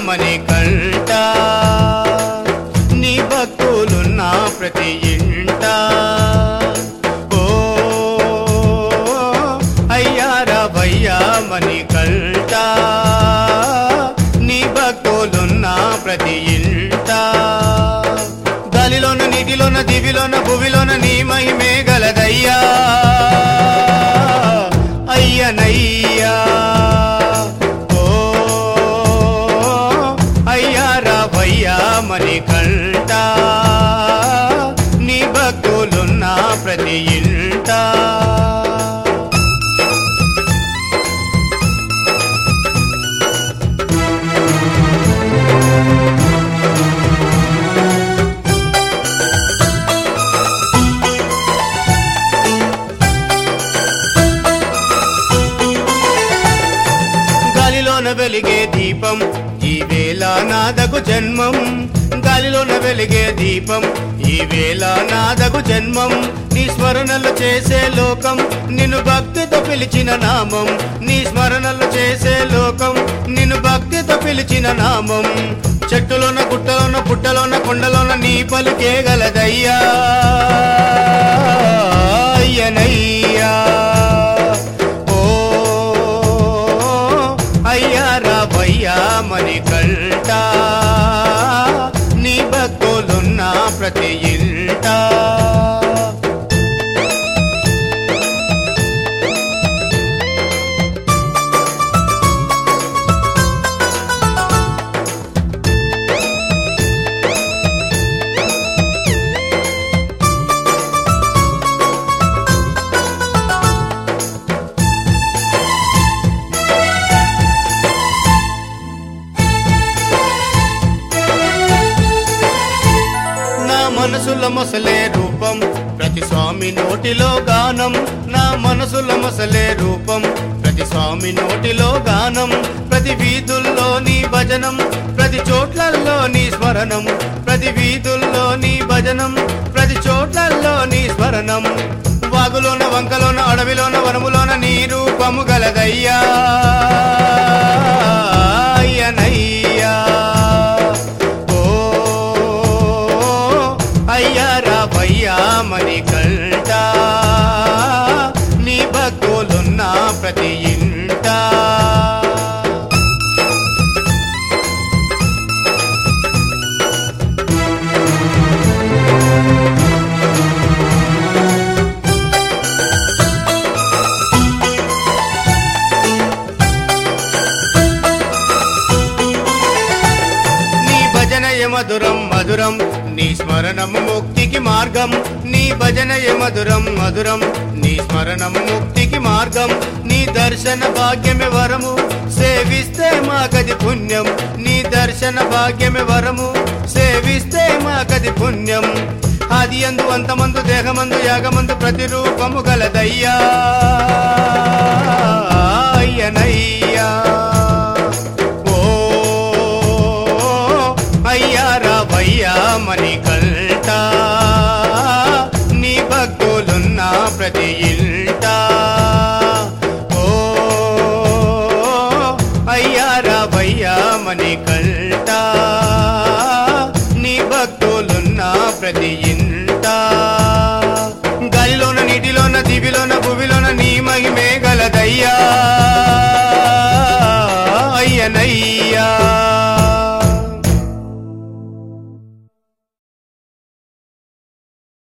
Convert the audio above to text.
మణికంఠ నీ భక్తులున్న ప్రతి ఇంట ఓ అయ్యారా భయ్యా మణికంఠ నీ భక్తులున్న ప్రతి ఇంట గాలిలోన నీటిలోన దివిలోన భువిలోన నీ మహిమే గలదయ్యా అయ్యనయ్యా ఓ అయ్యా రావయ్యా మణికంఠ నీ భక్తులున్న ప్రతి ఇంట గాలిలోన వెలిగే దీపం ఈ వేళ నాదగు జన్మం గాలిలోన వెలిగే దీపం ఈ వేళ నాదగు జన్మం నీ స్మరణలు చేసే లోకం నిన్ను భక్తితో పిలిచిన నామం నీ స్మరణలు చేసే లోకం నిన్ను భక్తితో పిలిచిన నామం చెట్టులోన గుట్టలోన పుట్టలోన కొండలోన నీ పలుకే గలదయ్యా అయ్యనయ్యా ఓ అయ్యా రావయ్యా మణికంఠ నీ భక్తులున్న ప్రతి ఇంట నా మనసుల మొసలే రూపం ప్రతి స్వామి నోటిలో గానం నా మనసుల మొసలే రూపం ప్రతి స్వామి నోటిలో గానం ప్రతి వీధుల్లో నీ భజనం ప్రతి చోట్లల్లో నీ స్మరణం ప్రతి వీధుల్లో నీ భజనం ప్రతి చోట్లల్లో నీ స్మరణం వాగులోన వంకలోన అడవిలోన వనములోన నీ రూపము గలదయ్యా అయ్యనయ్యా ఓ అయ్యా రావయ్యా మణికంఠ నీ భక్తులున్న ప్రతి ఇంట నీ భజనయ మధురం మధురం నీ స్మరణం ముక్తికి మార్గం నీ భజనయ మధురం మధురం నీ స్మరణం ముక్తికి మార్గం నీ దర్శన భాగ్యమే వరము సేవిస్తే మాకది పుణ్యం నీ దర్శన భాగ్యమే వరము సేవిస్తే మాకది పుణ్యం ఆది అందు అంతమందు దేహమందు యాగమందు ప్రతిరూపము గలదయ్యా అయ్యనయ్యా ఓ అయ్యా రావయ్యా మణికంఠ నీ భక్తులున్న ప్రతి ఇల్లు